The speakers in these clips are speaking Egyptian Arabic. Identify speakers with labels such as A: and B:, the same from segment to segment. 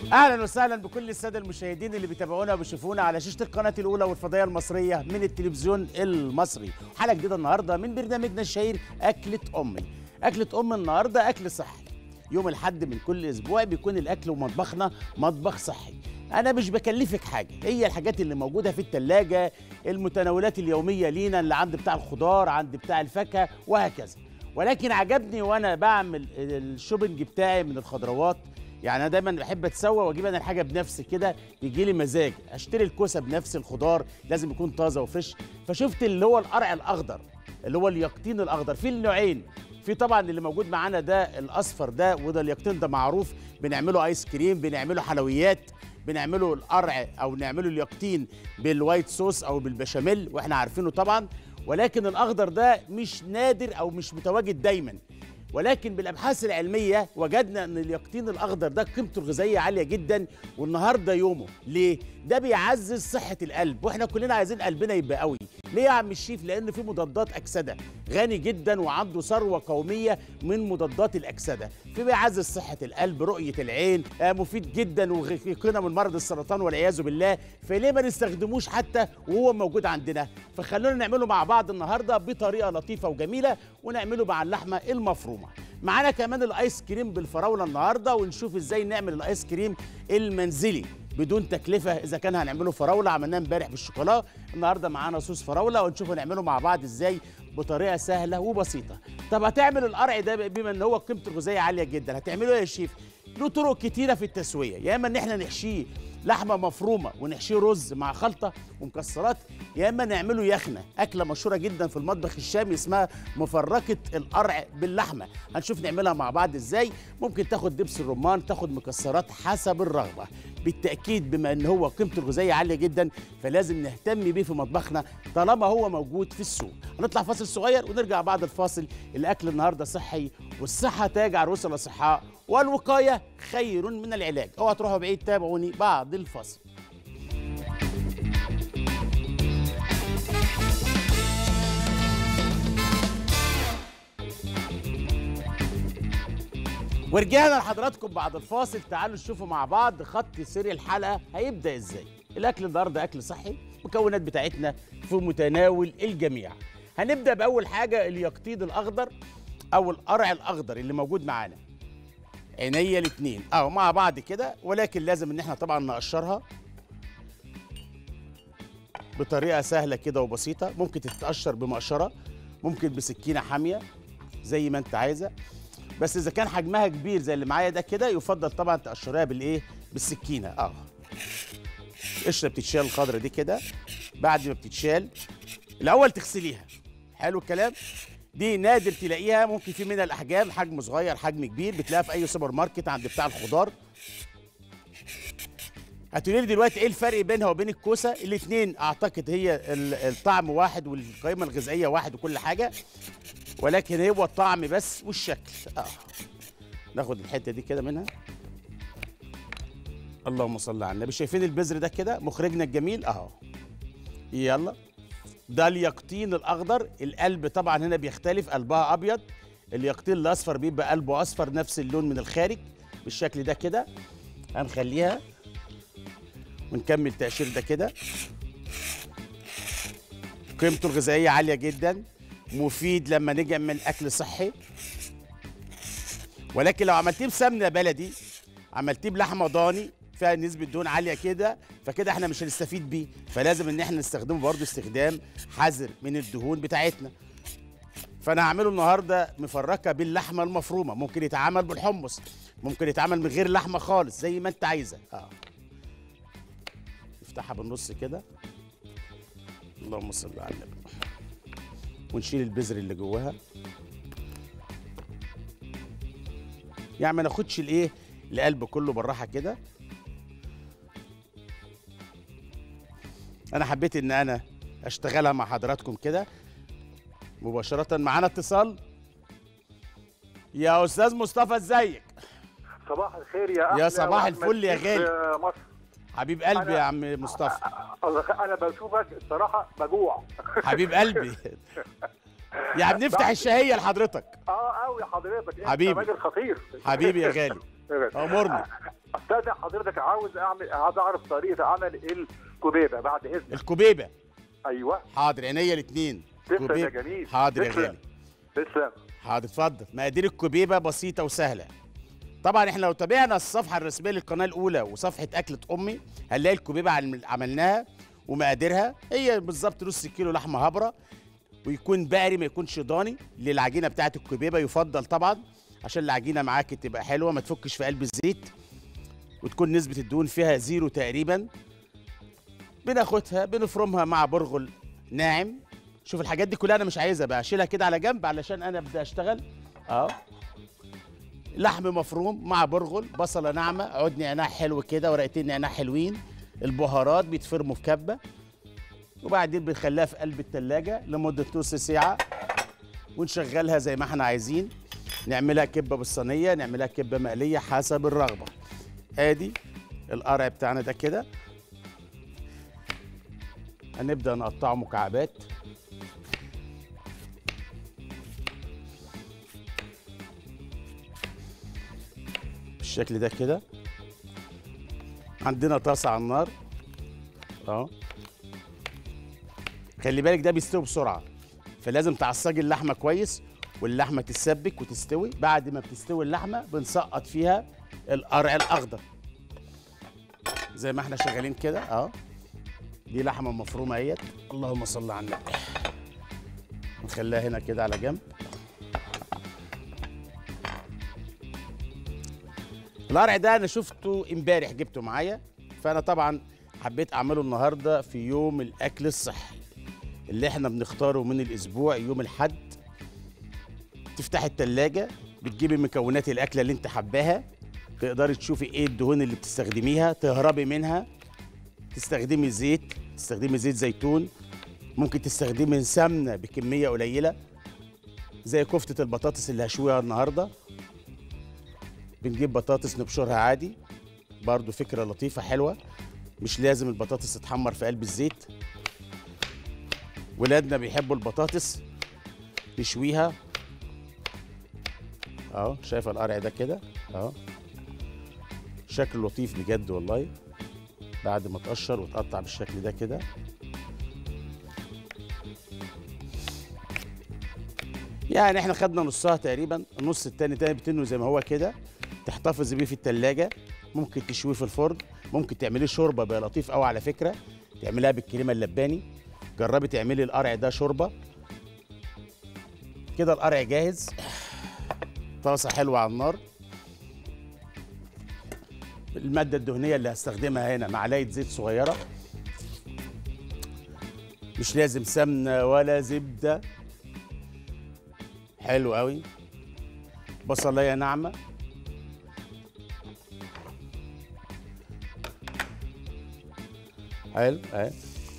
A: اهلا وسهلا بكل الساده المشاهدين اللي بيتابعونا وبيشوفونا على شاشه القناه الاولى والفضائيه المصريه من التلفزيون المصري حلقه جديده النهارده من برنامجنا الشهير اكله امي اكله ام النهارده اكل صحي يوم الحد من كل اسبوع بيكون الاكل ومطبخنا مطبخ صحي انا مش بكلفك حاجه هي الحاجات اللي موجوده في الثلاجه المتناولات اليوميه لينا اللي عند بتاع الخضار عند بتاع الفاكهه وهكذا ولكن عجبني وانا بعمل الشوبنج بتاعي من الخضروات يعني انا دايما بحب اتسوى واجيب انا الحاجه بنفسي كده يجي لي مزاج اشتري الكوسه بنفس الخضار لازم يكون طازه وفريش فشفت اللي هو القرع الاخضر اللي هو اليقطين الاخضر في النوعين في طبعا اللي موجود معانا ده الاصفر ده وده اليقطين ده معروف بنعمله ايس كريم بنعمله حلويات بنعمله القرع او نعمله اليقطين بالوايت صوص او بالبشاميل واحنا عارفينه طبعا ولكن الاخضر ده مش نادر او مش متواجد دايما ولكن بالابحاث العلميه وجدنا ان اليقطين الاخضر ده قيمته الغذائيه عاليه جدا والنهارده يومه ليه ده بيعزز صحه القلب واحنا كلنا عايزين قلبنا يبقى قوي ليه يا عم الشيف لان في مضادات اكسده غني جدا وعنده ثروه قوميه من مضادات الاكسده في بيعزز صحه القلب رؤيه العين آه مفيد جدا ويقينا من مرض السرطان والعياذ بالله فليه ما نستخدموش حتى وهو موجود عندنا فخلونا نعمله مع بعض النهارده بطريقه لطيفه وجميله ونعمله مع اللحمه المفرومه معانا كمان الايس كريم بالفراوله النهارده ونشوف ازاي نعمل الايس كريم المنزلي بدون تكلفه اذا كان هنعمله فراوله عملناه امبارح بالشوكولاته النهارده معانا صوص فراوله ونشوف هنعمله مع بعض ازاي بطريقه سهله وبسيطه طب هتعمل القرع ده بما ان هو قيمته الغذائيه عاليه جدا هتعمله ايه يا شيف له طرق كتيره في التسويه يا اما ان احنا نحشيه لحمه مفرومه ونحشيه رز مع خلطه ومكسرات يا اما نعمله يخنه اكله مشهوره جدا في المطبخ الشامي اسمها مفركه القرع باللحمه هنشوف نعملها مع بعض ازاي ممكن تاخد دبس الرمان تاخد مكسرات حسب الرغبه بالتاكيد بما ان هو قيمته الغذائيه عاليه جدا فلازم نهتم بيه في مطبخنا طالما هو موجود في السوق هنطلع فاصل صغير ونرجع بعد الفاصل الاكل النهارده صحي والصحه تاج على رؤوس الاصحاء والوقايه خير من العلاج اوعى تروحوا بعيد تابعوني بعد الفاصل ورجعنا لحضراتكم بعد الفاصل تعالوا نشوفوا مع بعض خط سير الحلقه هيبدا ازاي الاكل النهارده اكل صحي المكونات بتاعتنا في متناول الجميع هنبدا باول حاجه اليقطين الاخضر او القرع الاخضر اللي موجود معانا عينيا الاثنين اهو مع بعض كده ولكن لازم ان احنا طبعا نقشرها بطريقه سهله كده وبسيطه ممكن تتقشر بمقشره ممكن بسكينه حاميه زي ما انت عايزه بس اذا كان حجمها كبير زي اللي معايا ده كده يفضل طبعا تقشريها بالايه بالسكينه اه القشره بتتشال الخضره دي كده بعد ما بتتشال الاول تغسليها حلو الكلام دي نادر تلاقيها ممكن في منها الاحجام حجم صغير حجم كبير بتلاقيها في اي سوبر ماركت عند بتاع الخضار هتقولي لي دلوقتي ايه الفرق بينها وبين الكوسه الاثنين اعتقد هي الطعم واحد والقيمه الغذائيه واحد وكل حاجه ولكن هو الطعم بس والشكل اه ناخد الحته دي كده منها اللهم صل على النبي شايفين البذر ده كده مخرجنا الجميل اهو يلا ده اليقطين الاخضر القلب طبعا هنا بيختلف قلبها ابيض اليقطين الاصفر بيبقى قلبه اصفر نفس اللون من الخارج بالشكل ده كده هنخليها ونكمل تقشير ده كده قيمته الغذائيه عاليه جدا مفيد لما نيجي نعمل اكل صحي ولكن لو عملتيه بسمنه بلدي عملتيه بلحمه ضاني فيها نسبه دهون عاليه كده فكده احنا مش هنستفيد بيه فلازم ان احنا نستخدمه برضه استخدام حذر من الدهون بتاعتنا فانا هعمله النهارده مفركه باللحمه المفرومه ممكن يتعمل بالحمص ممكن يتعمل من غير لحمه خالص زي ما انت عايزه اه نفتحها بالنص كده اللهم صل على النبي ونشيل البذر اللي جواها يعني ما ناخدش الايه القلب كله بالراحه كده انا حبيت ان انا اشتغلها مع حضراتكم كده مباشره معانا اتصال يا استاذ مصطفى ازيك
B: صباح الخير يا
A: يا
B: أحلى
A: صباح
B: وأحمد
A: الفل يا
B: شيخ
A: غالي.
B: مصر
A: حبيب قلبي
B: أنا-
A: يا عم مصطفى
B: انا بشوفك الصراحه بجوع
A: حبيب قلبي يعني بنفتح الشهيه لحضرتك
B: اه قوي حضرتك أنت
A: حبيبي.
B: راجل خطير
A: حبيبي يا غالي امرني
B: استاذن حضرتك عاوز اعمل عاوز اعرف طريقه عمل الكبيبه بعد اذنك
A: الكوبيبه
B: ايوه
A: حاضر عينيا الاثنين
B: تسلم يا جميل
A: حاضر يا
B: تسلم.
A: غالي
B: تسلم
A: حاضر اتفضل مقادير الكوبيبه بسيطه وسهله طبعا احنا لو تابعنا الصفحه الرسميه للقناه الاولى وصفحه اكله امي هنلاقي الكوبيبه عم- عملناها ومقاديرها هي بالظبط نص كيلو لحمه هبره ويكون بقري ما يكونش ضاني للعجينه بتاعه الكوبيبه يفضل طبعا عشان العجينه معاك تبقى حلوه ما تفكش في قلب الزيت وتكون نسبه الدهون فيها زيرو تقريبا بناخدها بنفرمها مع برغل ناعم شوف الحاجات دي كلها انا مش عايزها بقى اشيلها كده على جنب علشان انا ابدا اشتغل اه لحم مفروم مع برغل بصله ناعمه عود نعناع حلو كده ورقتين نعناع حلوين البهارات بيتفرموا في كبه وبعدين بنخليها في قلب التلاجة لمدة نص ساعة ونشغلها زي ما احنا عايزين نعملها كبة بالصينية نعملها كبة مقلية حسب الرغبة ادي القرع بتاعنا ده كده هنبدأ نقطعه مكعبات بالشكل ده كده عندنا طاسة على النار اهو خلي بالك ده بيستوي بسرعة فلازم تعصجي اللحمة كويس واللحمة تتسبك وتستوي بعد ما بتستوي اللحمة بنسقط فيها القرع الأخضر زي ما احنا شغالين كده اهو دي لحمة مفرومة اهيت اللهم صل على النبي نخليها هنا كده على جنب القرع ده انا شفته امبارح جبته معايا فانا طبعا حبيت اعمله النهارده في يوم الاكل الصحي اللي احنا بنختاره من الاسبوع يوم الحد تفتح التلاجة بتجيبي مكونات الاكله اللي انت حباها تقدري تشوفي ايه الدهون اللي بتستخدميها تهربي منها تستخدمي زيت تستخدمي زيت زيتون ممكن تستخدمي سمنه بكميه قليله زي كفته البطاطس اللي هشويها النهارده بنجيب بطاطس نبشرها عادي برضو فكرة لطيفة حلوة مش لازم البطاطس تتحمر في قلب الزيت ولادنا بيحبوا البطاطس نشويها اهو شايف القرع ده كده اهو شكله لطيف بجد والله بعد ما تقشر وتقطع بالشكل ده كده يعني احنا خدنا نصها تقريبا النص التاني تاني بتنه زي ما هو كده تحتفظ بيه في التلاجة ممكن تشويه في الفرن ممكن تعمليه شوربه بقى لطيف قوي على فكره تعملها بالكريمه اللباني جربي تعملي القرع ده شوربه كده القرع جاهز طاسه حلوه على النار الماده الدهنيه اللي هستخدمها هنا معلقه زيت صغيره مش لازم سمنه ولا زبده حلو قوي بصلايه ناعمه حلو اهي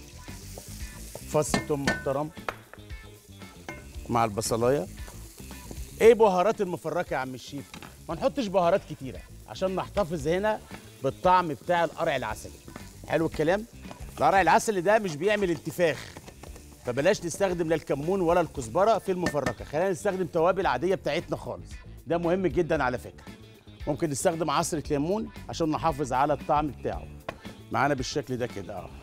A: فص توم محترم مع البصلايه ايه بهارات المفركه يا عم الشيف ما نحطش بهارات كتيره عشان نحتفظ هنا بالطعم بتاع القرع العسلي حلو الكلام القرع العسلي ده مش بيعمل انتفاخ فبلاش نستخدم لا الكمون ولا الكزبره في المفركه خلينا نستخدم توابل عاديه بتاعتنا خالص ده مهم جدا على فكره ممكن نستخدم عصره ليمون عشان نحافظ على الطعم بتاعه معانا بالشكل ده كده اه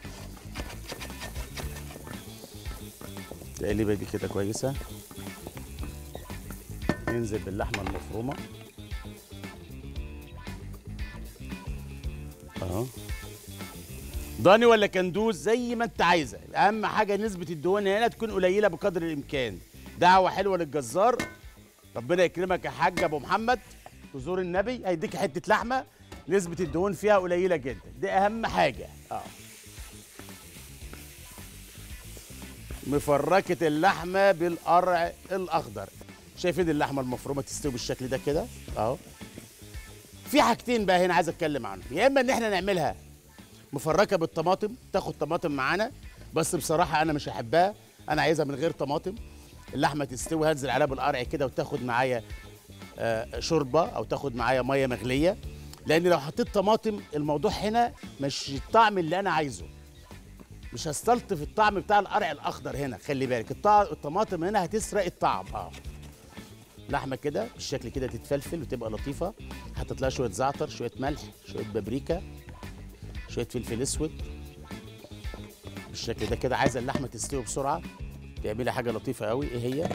A: التقليبه دي كده كويسه ننزل باللحمه المفرومه اهو ضاني ولا كندوز زي ما انت عايزه اهم حاجه نسبه الدهون هنا تكون قليله بقدر الامكان دعوه حلوه للجزار ربنا يكرمك يا حاج ابو محمد تزور النبي هيديك حته لحمه نسبه الدهون فيها قليله جدا دي اهم حاجه اه مفركه اللحمه بالقرع الاخضر شايفين اللحمه المفرومه تستوي بالشكل ده كده اهو في حاجتين بقى هنا عايز اتكلم عنهم يا اما ان احنا نعملها مفركه بالطماطم تاخد طماطم معانا بس بصراحه انا مش هحبها انا عايزها من غير طماطم اللحمه تستوي هنزل عليها بالقرع كده وتاخد معايا آه، شوربه او تاخد معايا ميه مغليه لان لو حطيت طماطم الموضوع هنا مش الطعم اللي انا عايزه مش هستلطف الطعم بتاع القرع الاخضر هنا خلي بالك الطع... الطماطم هنا هتسرق الطعم اه لحمه كده بالشكل كده تتفلفل وتبقى لطيفه حطيت لها شويه زعتر شويه ملح شويه بابريكا شويه فلفل اسود بالشكل ده كده عايزه اللحمه تستوي بسرعه تعملي حاجه لطيفه قوي ايه هي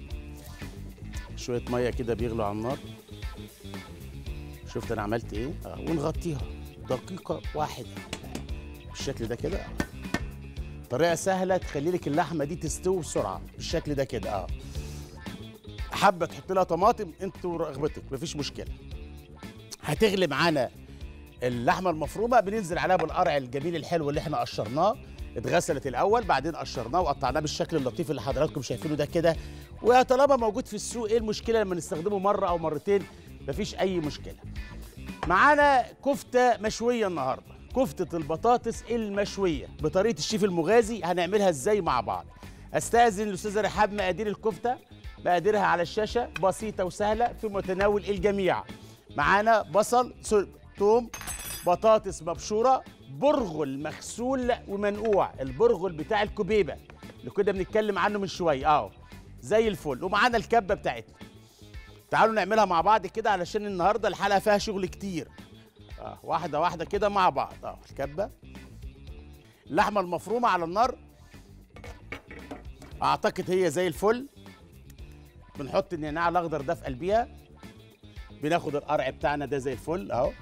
A: شويه ميه كده بيغلوا على النار شفت انا عملت ايه اه ونغطيها دقيقه واحده بالشكل ده كده آه. طريقه سهله تخلي لك اللحمه دي تستوي بسرعه بالشكل ده كده اه حابه تحط لها طماطم انت ورغبتك مفيش مشكله هتغلي معانا اللحمه المفرومه بننزل عليها بالقرع الجميل الحلو اللي احنا قشرناه اتغسلت الاول بعدين قشرناه وقطعناه بالشكل اللطيف اللي حضراتكم شايفينه ده كده وطالما موجود في السوق ايه المشكله لما نستخدمه مره او مرتين مفيش اي مشكله معانا كفته مشويه النهارده كفته البطاطس المشويه بطريقه الشيف المغازي هنعملها ازاي مع بعض استاذن الاستاذه رحاب مقادير الكفته مقاديرها على الشاشه بسيطه وسهله في متناول الجميع معانا بصل سوري، توم بطاطس مبشوره برغل مغسول ومنقوع البرغل بتاع الكبيبه اللي كنا بنتكلم عنه من شويه اهو زي الفل ومعانا الكبه بتاعتنا تعالوا نعملها مع بعض كده علشان النهارده الحلقه فيها شغل كتير اه واحده واحده كده مع بعض اه الكبه اللحمه المفرومه على النار اعتقد هي زي الفل بنحط النعناع الاخضر ده في قلبيها بناخد القرع بتاعنا ده زي الفل اهو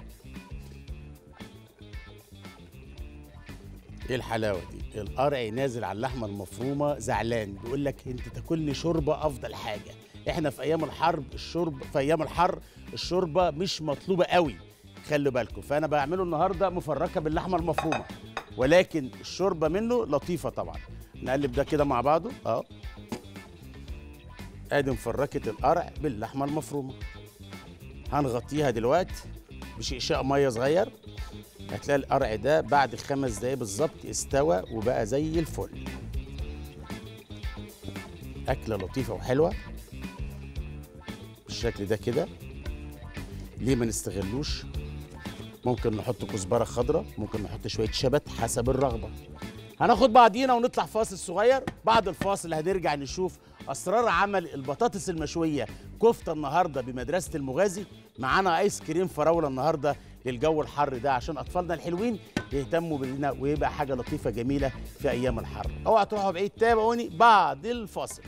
A: ايه الحلاوه دي القرع نازل على اللحمه المفرومه زعلان بيقول لك انت تاكلني شوربه افضل حاجه احنا في ايام الحرب الشرب في ايام الحر الشوربه مش مطلوبه قوي خلوا بالكم فانا بعمله النهارده مفركه باللحمه المفرومه ولكن الشوربه منه لطيفه طبعا نقلب ده كده مع بعضه اهو ادي مفركه القرع باللحمه المفرومه هنغطيها دلوقتي بشقشاق ميه صغير هتلاقي القرع ده بعد خمس دقايق بالظبط استوى وبقى زي الفل أكلة لطيفة وحلوة بالشكل ده كده ليه ما نستغلوش ممكن نحط كزبرة خضراء ممكن نحط شوية شبت حسب الرغبة هناخد بعضينا ونطلع فاصل صغير بعد الفاصل هنرجع نشوف اسرار عمل البطاطس المشويه كفته النهارده بمدرسه المغازي معانا ايس كريم فراوله النهارده للجو الحر ده عشان اطفالنا الحلوين يهتموا بينا ويبقى حاجه لطيفه جميله في ايام الحر اوعى تروحوا بعيد تابعوني بعد الفاصل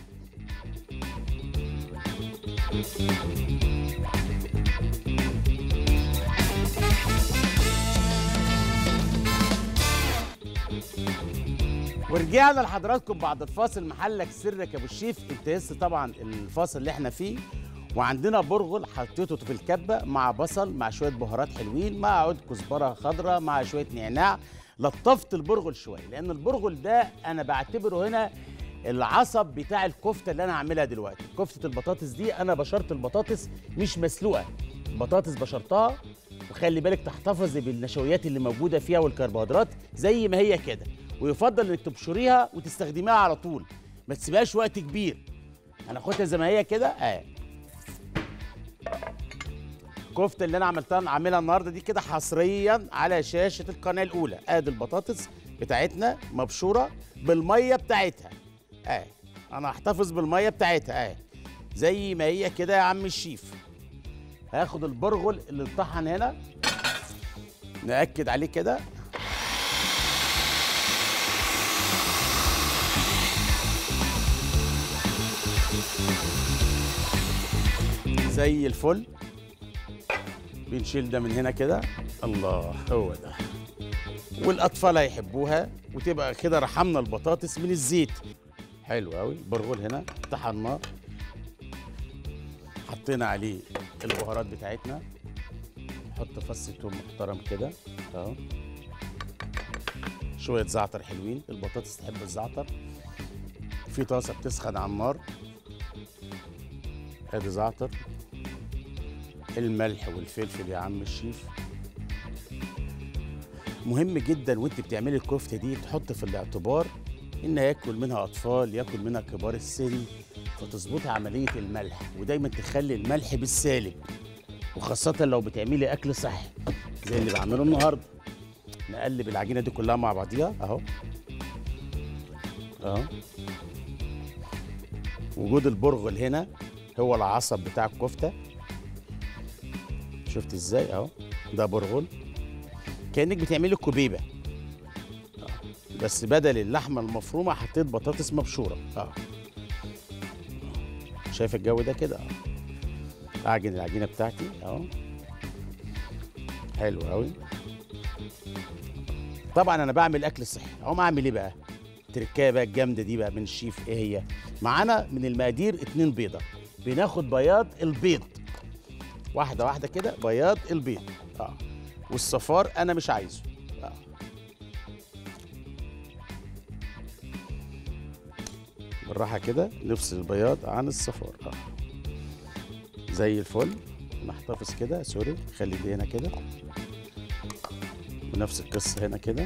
A: ورجعنا لحضراتكم بعد الفاصل محلك سرك يا ابو الشيف انت لسه طبعا الفاصل اللي احنا فيه وعندنا برغل حطيته في الكبه مع بصل مع شويه بهارات حلوين مع عود كزبره خضراء مع شويه نعناع لطفت البرغل شويه لان البرغل ده انا بعتبره هنا العصب بتاع الكفته اللي انا هعملها دلوقتي كفته البطاطس دي انا بشرت البطاطس مش مسلوقه البطاطس بشرتها وخلي بالك تحتفظي بالنشويات اللي موجوده فيها والكربوهيدرات زي ما هي كده ويفضل انك تبشريها وتستخدميها على طول ما تسيبهاش وقت كبير هناخدها زي ما هي كده اه الكفته اللي انا عملتها عاملها النهارده دي كده حصريا على شاشه القناه الاولى ادي البطاطس بتاعتنا مبشوره بالميه بتاعتها اه انا هحتفظ بالميه بتاعتها اه زي ما هي كده يا عم الشيف هاخد البرغل اللي اتطحن هنا ناكد عليه كده زي الفل بنشيل ده من هنا كده الله هو ده والاطفال هيحبوها وتبقى كده رحمنا البطاطس من الزيت حلو قوي برغل هنا طحناه حطينا عليه البهارات بتاعتنا نحط فص توم محترم كده اهو شويه زعتر حلوين البطاطس تحب الزعتر في طاسه بتسخن على النار ادي زعتر الملح والفلفل يا عم الشيف مهم جدا وانت بتعملي الكفته دي تحط في الاعتبار ان ياكل منها اطفال ياكل منها كبار السن فتظبطي عمليه الملح ودايما تخلي الملح بالسالب وخاصه لو بتعملي اكل صحي زي اللي بعمله النهارده نقلب العجينه دي كلها مع بعضيها اهو اهو وجود البرغل هنا هو العصب بتاع الكفته شفت ازاي اهو ده برغل كانك بتعملي كوبيبه آه. بس بدل اللحمه المفرومه حطيت بطاطس مبشوره اه شايف الجو ده كده اه اعجن العجينه بتاعتي اهو حلو قوي طبعا انا بعمل اكل صحي اقوم اعمل ايه بقى التركايه بقى الجامده دي بقى من الشيف ايه هي معانا من المقادير اتنين بيضه بناخد بياض البيض واحده واحده كده بياض البيض اه والصفار انا مش عايزه اه بالراحه كده نفصل البياض عن الصفار اه زي الفل نحتفظ كده سوري خلي دي هنا كده ونفس القصه هنا كده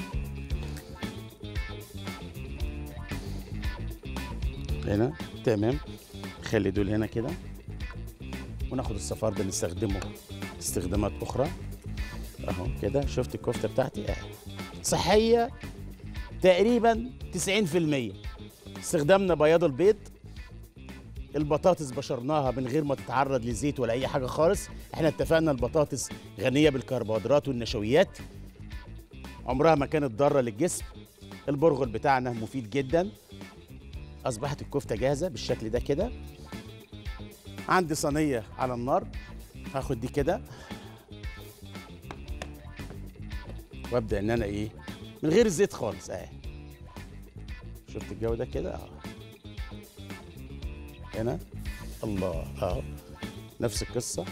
A: هنا تمام خلي دول هنا كده وناخد الصفار ده نستخدمه استخدامات اخرى اهو كده شفت الكفته بتاعتي اهي صحيه تقريبا 90% استخدامنا بياض البيض البطاطس بشرناها من غير ما تتعرض لزيت ولا اي حاجه خالص احنا اتفقنا البطاطس غنيه بالكربوهيدرات والنشويات عمرها ما كانت ضاره للجسم البرغل بتاعنا مفيد جدا اصبحت الكفته جاهزه بالشكل ده كده عندي صينيه على النار هاخد دي كده وابدا ان انا ايه من غير زيت خالص اهي شفت الجو ده كده اه هنا الله اهو نفس القصه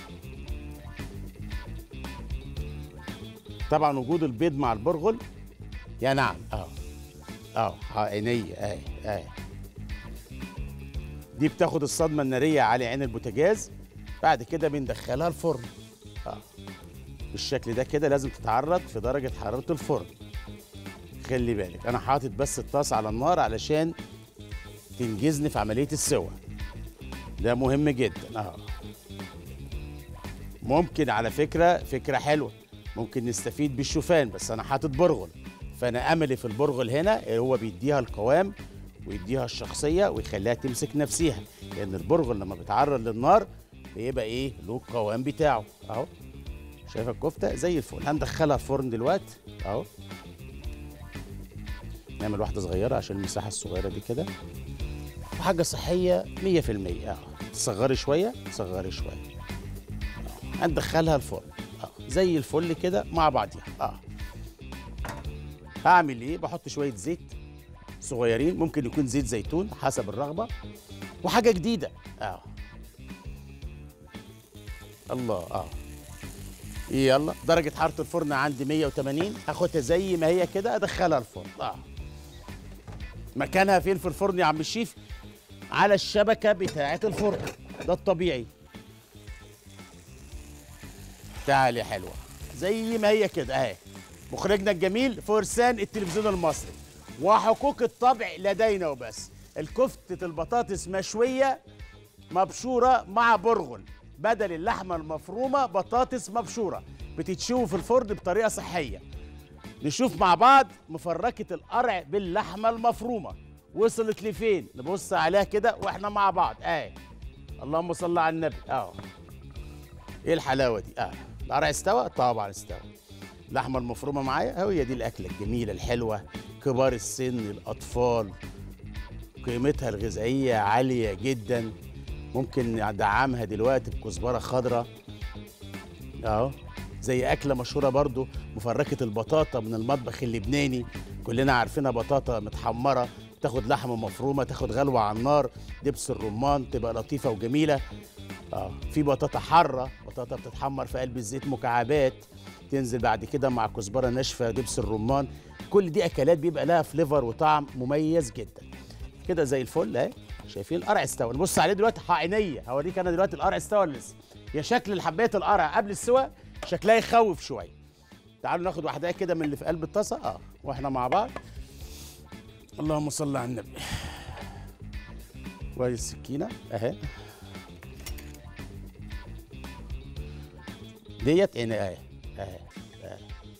A: طبعا وجود البيض مع البرغل يا نعم اه اه عينيه اهي اهي دي بتاخد الصدمه الناريه على عين البوتاجاز بعد كده بندخلها الفرن اه بالشكل ده كده لازم تتعرض في درجه حراره الفرن خلي بالك انا حاطط بس الطاسه على النار علشان تنجزني في عمليه السوى ده مهم جدا اه ممكن على فكره فكره حلوه ممكن نستفيد بالشوفان بس انا حاطط برغل فانا املي في البرغل هنا هو بيديها القوام ويديها الشخصيه ويخليها تمسك نفسيها لان البرغل لما بيتعرض للنار بيبقى ايه له القوام بتاعه اهو شايف الكفته زي الفل هندخلها الفرن دلوقتي اهو نعمل واحده صغيره عشان المساحه الصغيره دي كده وحاجه صحيه 100% اه تصغري شويه تصغري شويه آه. هندخلها الفرن اه زي الفل كده مع بعضيها اه هعمل ايه بحط شويه زيت صغيرين ممكن يكون زيت زيتون حسب الرغبه وحاجه جديده اه الله اه يلا درجة حرارة الفرن عندي 180 هاخدها زي ما هي كده ادخلها الفرن اه مكانها فين في الفرن يا عم الشيف على الشبكة بتاعة الفرن ده الطبيعي تعال يا حلوة زي ما هي كده اهي مخرجنا الجميل فرسان التلفزيون المصري وحقوق الطبع لدينا وبس الكفتة البطاطس مشوية مبشورة مع برغل بدل اللحمة المفرومة بطاطس مبشورة بتتشوي في الفرن بطريقة صحية نشوف مع بعض مفركة القرع باللحمة المفرومة وصلت لفين نبص عليها كده واحنا مع بعض اه اللهم صل على النبي اه ايه الحلاوة دي اه القرع استوى طبعا استوى اللحمة المفرومة معايا هي دي الأكلة الجميلة الحلوة كبار السن الأطفال قيمتها الغذائية عالية جدا ممكن ندعمها دلوقتي بكزبرة خضراء اهو زي أكلة مشهورة برضو مفركة البطاطا من المطبخ اللبناني كلنا عارفينها بطاطا متحمرة تاخد لحمة مفرومة تاخد غلوة على النار دبس الرمان تبقى لطيفة وجميلة اه في بطاطا حارة بطاطا بتتحمر في قلب الزيت مكعبات تنزل بعد كده مع كزبرة ناشفة دبس الرمان كل دي أكلات بيبقى لها فليفر وطعم مميز جدا كده زي الفل اهي شايفين القرع استوى نبص عليه دلوقتي عينيا هوريك انا دلوقتي القرع استوى ولا لسه يا شكل حبايه القرع قبل السوى شكلها يخوف شويه تعالوا ناخد واحده كده من اللي في قلب الطاسه اه واحنا مع بعض اللهم صل على النبي وادي السكينه اهي ديت هنا اهي اهي اهي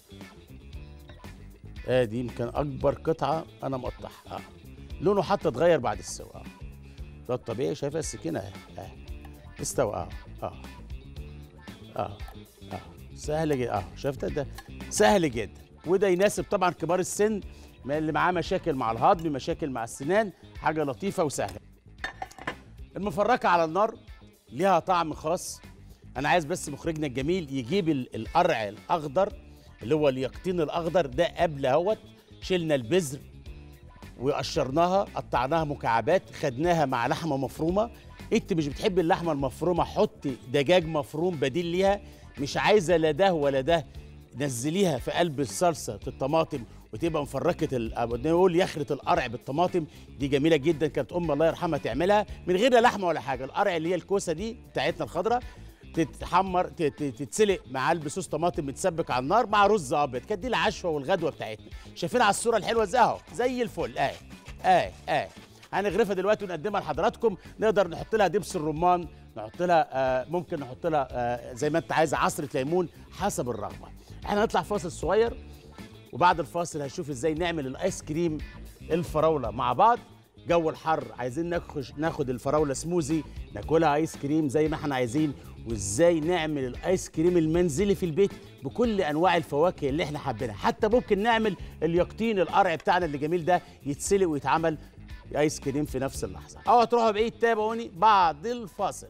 A: اهي دي يمكن اكبر قطعه انا مقطعها اه لونه حتى اتغير بعد السوا آه. ده الطبيعي شايفه السكينه اهي اهي استوى اه اه اه اه سهل جدا اه شفت ده سهل جدا وده يناسب طبعا كبار السن ما اللي معاه مشاكل مع الهضم مشاكل مع السنان حاجه لطيفه وسهله المفركه على النار ليها طعم خاص انا عايز بس مخرجنا الجميل يجيب ال- القرع الاخضر اللي هو اليقطين الاخضر ده قبل اهوت شلنا البذر وقشرناها قطعناها مكعبات خدناها مع لحمه مفرومه انت مش بتحب اللحمه المفرومه حطي دجاج مفروم بديل ليها مش عايزه لا ده ولا ده نزليها في قلب الصلصه الطماطم وتبقى مفركه ال- أو نقول يخرة القرع بالطماطم دي جميله جدا كانت ام الله يرحمها تعملها من غير لا لحمه ولا حاجه القرع اللي هي الكوسه دي بتاعتنا الخضراء تتحمر ت- ت- تتسلق مع بصوص طماطم متسبك على النار مع رز ابيض كانت دي العشوه والغدوه بتاعتنا شايفين على الصوره الحلوه ازاي اهو زي الفل اهي اهي اهي هنغرفها دلوقتي ونقدمها لحضراتكم نقدر نحط لها دبس الرمان نحط لها آه ممكن نحط لها آه زي ما انت عايز عصره ليمون حسب الرغبه احنا هنطلع فاصل صغير وبعد الفاصل هنشوف ازاي نعمل الايس كريم الفراوله مع بعض جو الحر عايزين ناخد ناخد الفراوله سموزي ناكلها ايس كريم زي ما احنا عايزين وازاي نعمل الايس كريم المنزلي في البيت بكل انواع الفواكه اللي احنا حابينها حتى ممكن نعمل اليقطين القرع بتاعنا اللي جميل ده يتسلق ويتعمل ايس كريم في نفس اللحظه اوعوا تروحوا بعيد تابعوني بعد الفاصل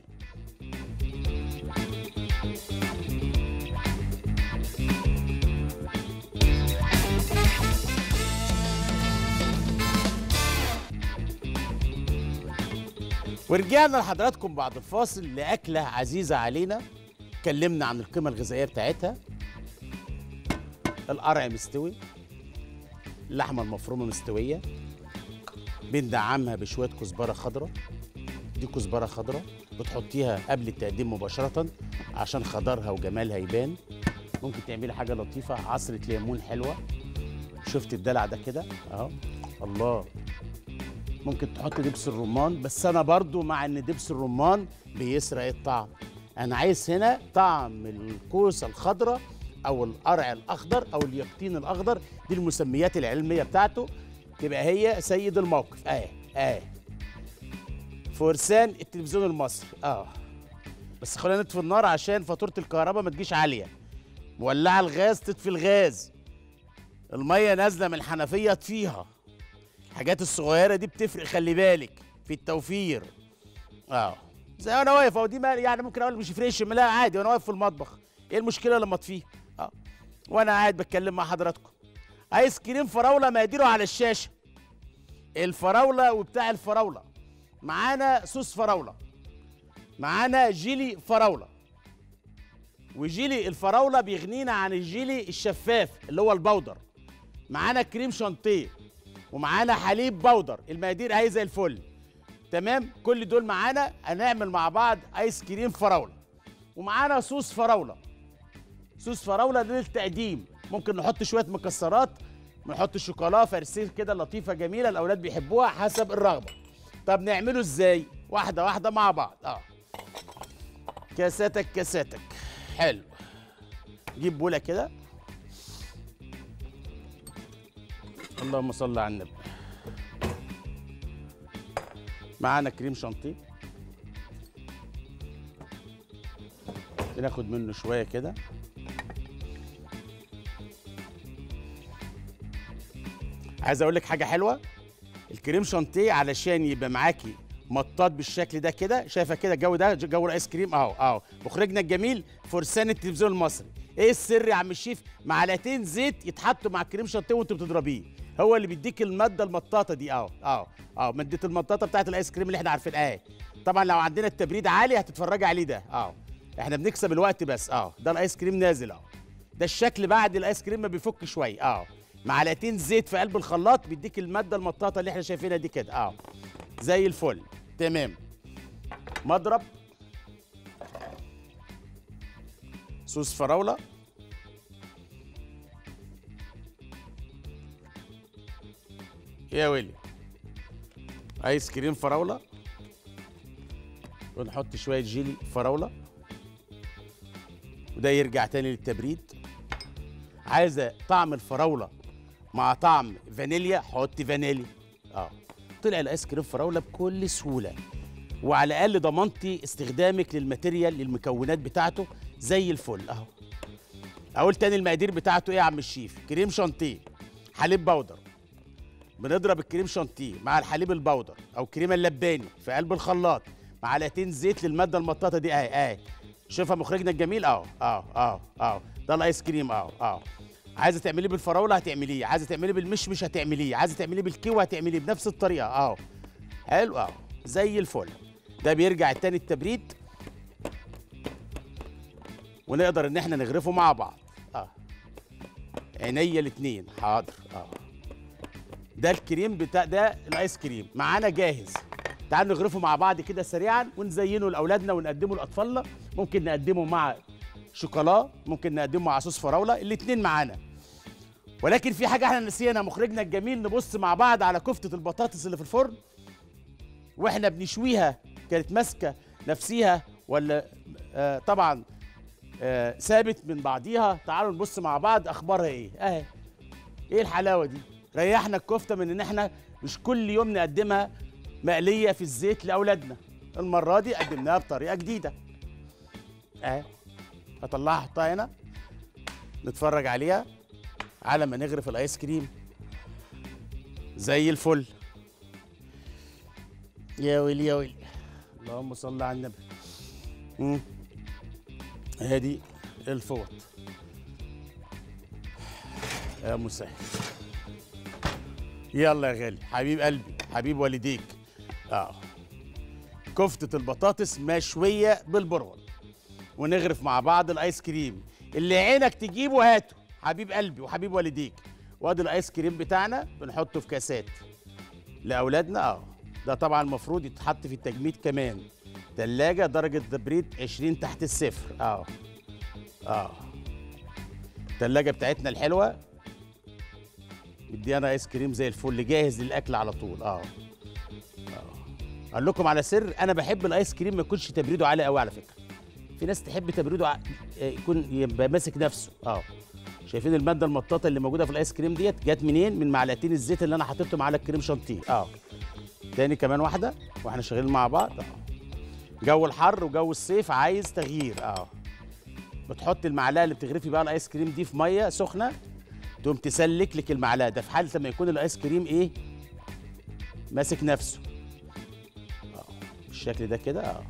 A: ورجعنا لحضراتكم بعد الفاصل لأكلة عزيزة علينا اتكلمنا عن القيمة الغذائية بتاعتها القرع مستوي اللحمة المفرومة مستوية بندعمها بشوية كزبرة خضراء دي كزبرة خضراء بتحطيها قبل التقديم مباشرة عشان خضرها وجمالها يبان ممكن تعملي حاجة لطيفة عصرة ليمون حلوة شفت الدلع ده كده اهو الله ممكن تحط دبس الرمان بس انا برضو مع ان دبس الرمان بيسرق الطعم انا عايز هنا طعم الكوسه الخضراء او القرع الاخضر او اليقطين الاخضر دي المسميات العلميه بتاعته تبقى هي سيد الموقف اهي اهي فرسان التلفزيون المصري اه بس خلينا نطفي النار عشان فاتوره الكهرباء ما تجيش عاليه مولعه الغاز تطفي الغاز الميه نازله من الحنفيه اطفيها الحاجات الصغيره دي بتفرق خلي بالك في التوفير اه زي انا واقف اهو دي ما يعني ممكن اقول مش يفرقش لا عادي وانا واقف في المطبخ ايه المشكله لما اطفيه اه وانا قاعد بتكلم مع حضراتكم ايس كريم فراوله مقاديره على الشاشه الفراوله وبتاع الفراوله معانا صوص فراوله معانا جيلي فراوله وجيلي الفراوله بيغنينا عن الجيلي الشفاف اللي هو البودر معانا كريم شانتيه ومعانا حليب بودر المقادير اهي زي الفل تمام كل دول معانا هنعمل مع بعض ايس كريم فراوله ومعانا صوص فراوله صوص فراوله للتقديم ممكن نحط شويه مكسرات نحط شوكولا فرسيل كده لطيفه جميله الاولاد بيحبوها حسب الرغبه طب نعمله ازاي واحده واحده مع بعض اه كاساتك كاساتك حلو جيب بوله كده اللهم صل على النبي معانا كريم شانتيه بناخد منه شويه كده عايز اقول لك حاجه حلوه الكريم شانتيه علشان يبقى معاكي مطاط بالشكل ده كده شايفه كده الجو ده جو الايس كريم اهو اهو مخرجنا الجميل فرسان التلفزيون المصري ايه السر يا عم الشيف معلقتين زيت يتحطوا مع الكريم شانتيه وانتوا بتضربيه هو اللي بيديك الماده المطاطه دي اهو اهو اهو ماده المطاطه بتاعت الايس كريم اللي احنا عارفينها اهي طبعا لو عندنا التبريد عالي هتتفرجي عليه ده اهو احنا بنكسب الوقت بس اهو ده الايس كريم نازل اهو ده الشكل بعد الايس كريم ما بيفك شويه اهو معلقتين زيت في قلب الخلاط بيديك الماده المطاطه اللي احنا شايفينها دي كده اهو زي الفل تمام مضرب صوص فراوله يا ويلي ايس كريم فراوله ونحط شويه جيلي فراوله وده يرجع تاني للتبريد عايزه طعم الفراوله مع طعم فانيليا حط فانيليا اه طلع الايس كريم فراوله بكل سهوله وعلى الاقل ضمنتي استخدامك للماتيريال للمكونات بتاعته زي الفل اهو اقول تاني المقادير بتاعته ايه يا عم الشيف كريم شانتيه حليب بودر بنضرب الكريم شانتيه مع الحليب البودر او كريمه اللباني في قلب الخلاط معلقتين زيت للماده المطاطه دي اهي اهي شوفها مخرجنا الجميل اهو اهو اهو اهو ده الايس كريم اهو اهو عايزه تعمليه بالفراوله هتعمليه عايزه تعمليه بالمشمش هتعمليه عايزه تعمليه بالكيوه هتعمليه بنفس الطريقه اهو حلو اهو زي الفل ده بيرجع التاني التبريد ونقدر ان احنا نغرفه مع بعض اه عينيا الاتنين حاضر اه ده الكريم بتاع ده الايس كريم معانا جاهز تعالوا نغرفه مع بعض كده سريعا ونزينه لاولادنا ونقدمه لاطفالنا ممكن نقدمه مع شوكولا ممكن نقدمه مع صوص فراوله الاتنين معانا ولكن في حاجه احنا نسينا مخرجنا الجميل نبص مع بعض على كفته البطاطس اللي في الفرن واحنا بنشويها كانت ماسكه نفسيها ولا آه طبعا آه ثابت من بعضيها تعالوا نبص مع بعض اخبارها ايه اهي ايه الحلاوه دي ريحنا الكفته من ان احنا مش كل يوم نقدمها مقليه في الزيت لاولادنا المره دي قدمناها بطريقه جديده اهي هطلعها احطها هنا نتفرج عليها على ما نغرف الايس كريم زي الفل يا ويلي يا ويلي اللهم صل على النبي مم. ادي الفوط يا مسهل يلا يا غالي حبيب قلبي حبيب والديك اه كفتة البطاطس مشوية بالبرغل ونغرف مع بعض الايس كريم اللي عينك تجيبه هاته حبيب قلبي وحبيب والديك وادي الايس كريم بتاعنا بنحطه في كاسات لاولادنا اه ده طبعا المفروض يتحط في التجميد كمان تلاجة درجة تبريد 20 تحت الصفر اه اه التلاجة بتاعتنا الحلوة مديانا ايس كريم زي الفل جاهز للاكل على طول اه اه اقول لكم على سر انا بحب الايس كريم ما يكونش تبريده عالي قوي على فكره في ناس تحب تبريده ع... يكون يبقى ماسك نفسه اه شايفين الماده المطاطه اللي موجوده في الايس كريم ديت جت منين من معلقتين الزيت اللي انا حطيتهم على الكريم شانتيه اه تاني كمان واحده واحنا شغالين مع بعض اه جو الحر وجو الصيف عايز تغيير اه بتحط المعلقه اللي بتغرفي بقى الايس كريم دي في ميه سخنه تقوم تسلك لك المعلقه ده في حاله لما يكون الايس كريم ايه ماسك نفسه اه بالشكل ده كده اه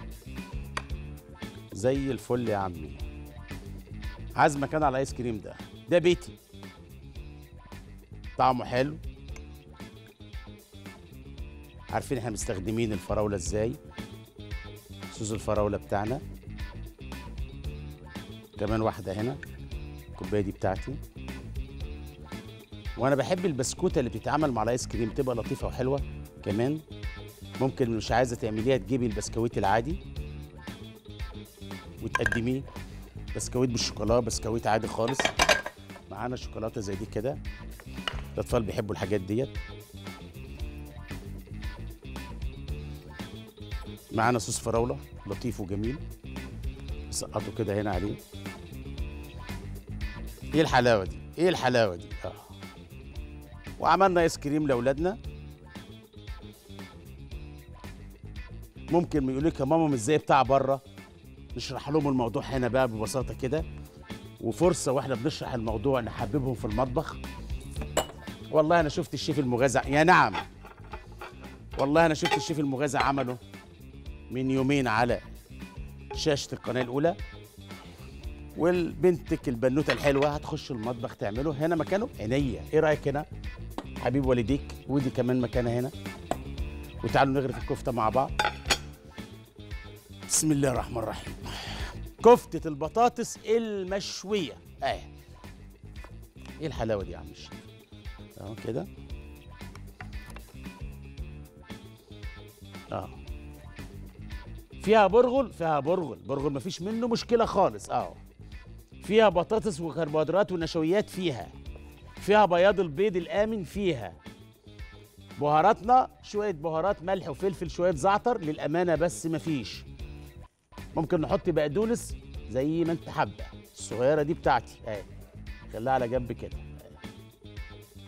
A: زي الفل يا عمي عايز مكان على الايس كريم ده ده بيتي طعمه حلو عارفين احنا مستخدمين الفراوله ازاي صوص الفراوله بتاعنا كمان واحده هنا الكوبايه دي بتاعتي وانا بحب البسكوته اللي بتتعمل مع الايس كريم تبقى لطيفه وحلوه كمان ممكن مش عايزه تعمليها تجيبي البسكويت العادي وتقدميه بسكويت بالشوكولاته بسكويت عادي خالص معانا شوكولاته زي دي كده الاطفال بيحبوا الحاجات ديت معانا صوص فراوله لطيف وجميل نسقطه كده هنا عليه ايه الحلاوه دي ايه الحلاوه دي اه وعملنا ايس كريم لاولادنا ممكن ما يقول لك يا ماما مش زي بتاع بره نشرح لهم الموضوع هنا بقى ببساطه كده وفرصه واحنا بنشرح الموضوع نحببهم في المطبخ والله انا شفت الشيف المغازى يا نعم والله انا شفت الشيف المغازى عمله من يومين على شاشه القناه الاولى والبنتك البنوته الحلوه هتخش المطبخ تعمله هنا مكانه عينيا ايه رايك هنا حبيب والديك ودي كمان مكانها هنا وتعالوا نغرف الكفته مع بعض بسم الله الرحمن الرحيم كفتة البطاطس المشوية اهي ايه الحلاوة دي يا عم الشيخ اهو كده اه فيها برغل فيها برغل برغل مفيش منه مشكلة خالص اه فيها بطاطس وكربوهيدرات ونشويات فيها فيها بياض البيض الآمن فيها بهاراتنا شوية بهارات ملح وفلفل شوية زعتر للأمانة بس مفيش ممكن نحط بقدونس زي ما انت حابه الصغيره دي بتاعتي اهي خليها على جنب كده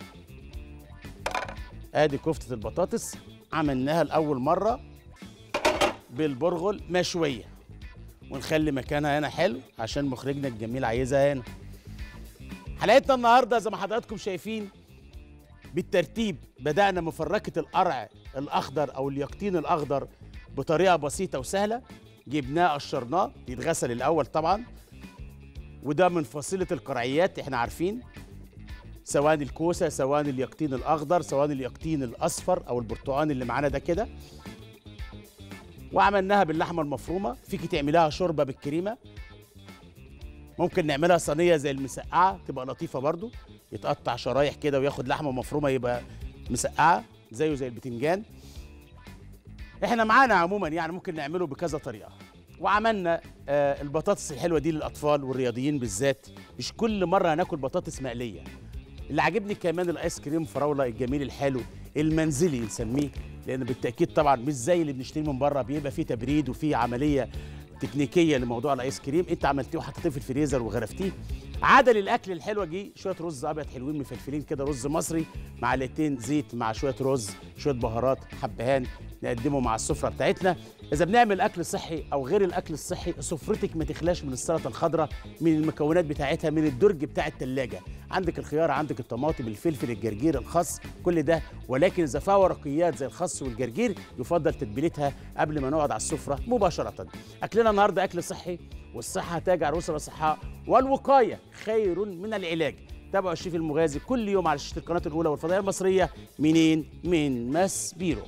A: ادي كفته البطاطس عملناها لاول مره بالبرغل مشويه ونخلي مكانها هنا حلو عشان مخرجنا الجميل عايزها هنا حلقتنا النهارده زي ما حضراتكم شايفين بالترتيب بدأنا مفركة القرع الأخضر أو اليقطين الأخضر بطريقة بسيطة وسهلة جبناه قشرناه يتغسل الأول طبعا وده من فصيلة القرعيات احنا عارفين سواء الكوسة سواء اليقطين الأخضر سواء اليقطين الأصفر أو البرتقاني اللي معانا ده كده وعملناها باللحمة المفرومة فيكي تعملها شوربة بالكريمة ممكن نعملها صينيه زي المسقعه تبقى لطيفه برضو يتقطع شرايح كده وياخد لحمه مفرومه يبقى مسقعه زيه زي البتنجان احنا معانا عموما يعني ممكن نعمله بكذا طريقه وعملنا آه البطاطس الحلوه دي للاطفال والرياضيين بالذات مش كل مره هناكل بطاطس مقليه اللي عاجبني كمان الايس كريم فراوله الجميل الحلو المنزلي نسميه لان بالتاكيد طبعا مش زي اللي بنشتريه من بره بيبقى فيه تبريد وفيه عمليه تكنيكيه لموضوع الايس كريم انت عملتيه وحطيتيه في الفريزر وغرفتيه عدل الاكل الحلوه جه شويه رز ابيض حلوين مفلفلين كده رز مصري معلقتين زيت مع شويه رز شويه بهارات حبهان نقدمه مع السفره بتاعتنا اذا بنعمل اكل صحي او غير الاكل الصحي سفرتك ما تخلاش من السلطه الخضراء من المكونات بتاعتها من الدرج بتاع التلاجة عندك الخيار عندك الطماطم الفلفل الجرجير الخس كل ده ولكن اذا فيها ورقيات زي الخس والجرجير يفضل تتبيلتها قبل ما نقعد على السفره مباشره اكلنا النهارده اكل صحي والصحه تاج على رؤوس الاصحاء والوقايه خير من العلاج تابعوا الشيف المغازي كل يوم على شاشه القناه الاولى والفضائيه المصريه منين من ماس بيرو